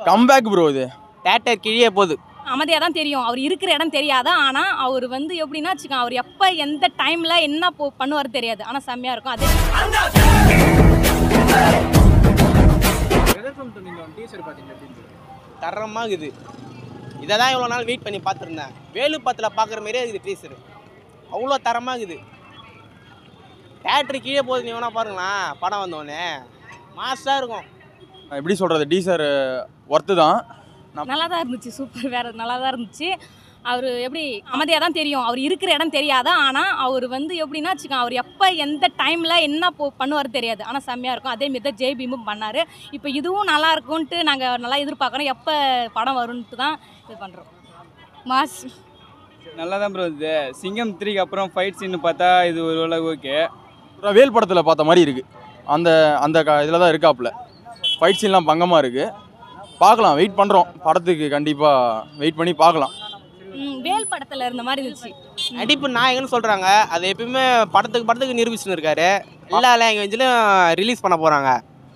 comeback bro இது theatre கிழியே போகுது அமைதியாக தான் தெரியும் அவர் இருக்கிற இடம் தெரியாது ஆனால் அவர் வந்து எப்படின்னா வச்சுக்கோங்க அவர் எப்போ எந்த டைமில் என்ன போ பண்ணுவார் தெரியாது ஆனால் செம்மையாக இருக்கும் அதே தரமாக இருக்குது இதை தான் இவ்வளோ நாள் வெயிட் பண்ணி பார்த்துருந்தேன் வேலு பத்தில் பார்க்குற மாதிரியே இருக்குது டீசர் அவ்வளோ தரமாக இருக்குது தேட்டர் கீழே போகுது நீ வேணா பாருங்களேன் படம் வந்தோடனே மாசாக இருக்கும் எப்படி சொல்கிறது டீசர் ஒர்த்து தான் நல்லா தான் இருந்துச்சு சூப்பர் வேறு நல்லா தான் இருந்துச்சு அவர் எப்படி அமைதியாக தான் தெரியும் அவர் இருக்கிற இடம் தெரியாது ஆனால் அவர் வந்து எப்படின்னா வச்சுக்கோங்க அவர் எப்போ எந்த டைமில் என்ன போ பண்ணுவார் தெரியாது ஆனால் செம்மையாக இருக்கும் அதே மாரி தான் ஜெய் பீமும் பண்ணார் இப்போ இதுவும் நல்லா இருக்கும்ன்ட்டு நாங்கள் நல்லா எதிர்பார்க்குறோம் எப்போ படம் வரும்ன்ட்டு தான் இது பண்ணுறோம் மாஸ் நல்லா தான் ப்ரோ இது சிங்கம் த்ரீக்கு அப்புறம் ஃபைட் சீன் பார்த்தா இது ஒரு வேளை ஓகே வேல் படத்தில் பார்த்த மாதிரி இருக்குது அந்த அந்த க இதில் தான் இருக்காப்புல ஃபைட் சீன்லாம் பங்கமாக இருக்குது பார்க்கலாம் வெயிட் பண்ணுறோம் படத்துக்கு கண்டிப்பாக வெயிட் பண்ணி பார்க்கலாம் ம், வேல் படத்தில் இருந்த மாதிரி இருந்துச்சு நடிப்பு நாயகன்னு சொல்கிறாங்க அதை எப்பயுமே படத்துக்கு படத்துக்கு நிரூபிச்சுன்னு இருக்காரு எல்லா லாங்குவேஜ்லையும் ரிலீஸ் பண்ண போகிறாங்க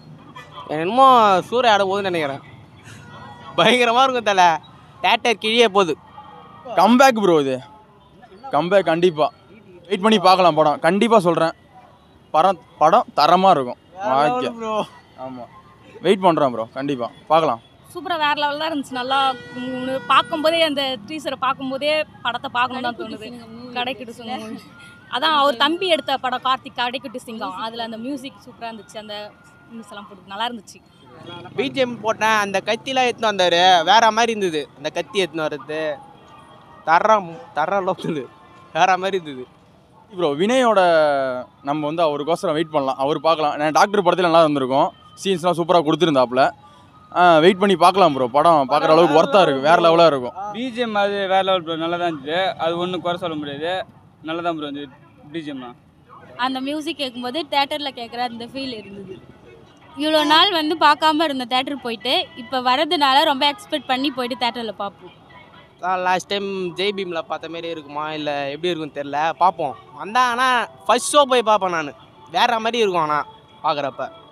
என்னமோ சூரிய ஆட போகுதுன்னு நினைக்கிறேன் பயங்கரமாக இருக்கும் தலை தேட்டர் கிழியே போகுது கம்பேக் ப்ரோ இது கம்பேக் கண்டிப்பாக வெயிட் பண்ணி பார்க்கலாம் படம் கண்டிப்பாக சொல்கிறேன் படம் படம் தரமாக இருக்கும் ஓகே ஆமாம் வெயிட் பண்ணுறோம் ப்ரோ கண்டிப்பாக பார்க்கலாம் சூப்பராக வேறு லெவலில் தான் இருந்துச்சு நல்லா உம், பார்க்கும்போதே அந்த ட்ரீசரை பார்க்கும்போதே படத்தை பார்க்கணும் தான் தோணுது கடைக்கிட்டு சிங்கம் அதான் அவர் தம்பி எடுத்த படம் கார்த்திக் கடைக்கிட்டு சிங்கம் அதில் அந்த மியூசிக் சூப்பராக இருந்துச்சு அந்த மியூஸ் எல்லாம் போட்டு நல்லா இருந்துச்சு பிஜிஎம் போட்டேன் அந்த கத்திலாம் எடுத்துன்னு வந்தார் வேற மாதிரி இருந்தது அந்த கத்தி எடுத்துன்னு வர்றது தரம் தர லோக்குது வேற மாதிரி இருந்தது ப்ரோ வினயோட நம்ம வந்து அவருக்கோசரம் வெயிட் பண்ணலாம் அவர் பார்க்கலாம் நான் டாக்டர் படத்தில் நல்லா இருந்திருக்கும் சீன்ஸ்லாம் சூப்பராக கொடுத்துருந்தாப்புல வெயிட் பண்ணி பார்க்கலாம் ப்ரோ படம் பார்க்குற அளவுக்கு ஒர்த்தாக இருக்குது வேறு லெவலாக இருக்கும் பிஜிஎம் அது வேற லெவல் ப்ரோ நல்லா தான் இருந்துச்சு அது ஒன்றும் குறை சொல்ல முடியாது நல்லா தான் ப்ரோ இருந்துச்சு பிஜிஎம்லாம் அந்த மியூசிக் கேட்கும்போது தேட்டரில் கேட்குற அந்த ஃபீல் இருந்தது இவ்வளோ நாள் வந்து பார்க்காம இருந்த தேட்டர் போயிட்டு இப்போ வரதுனால ரொம்ப எக்ஸ்பெக்ட் பண்ணி போயிட்டு தேட்டரில் பார்ப்போம் லாஸ்ட் டைம் ஜெய் பீமில் பார்த்த மாதிரி இருக்குமா இல்லை எப்படி இருக்குன்னு தெரில பார்ப்போம் வந்தாங்கன்னா ஃபர்ஸ்ட் ஷோ போய் பார்ப்பேன் நான் வேற மாதிரி இருக்கும் ஆனால் பார்க்குறப்ப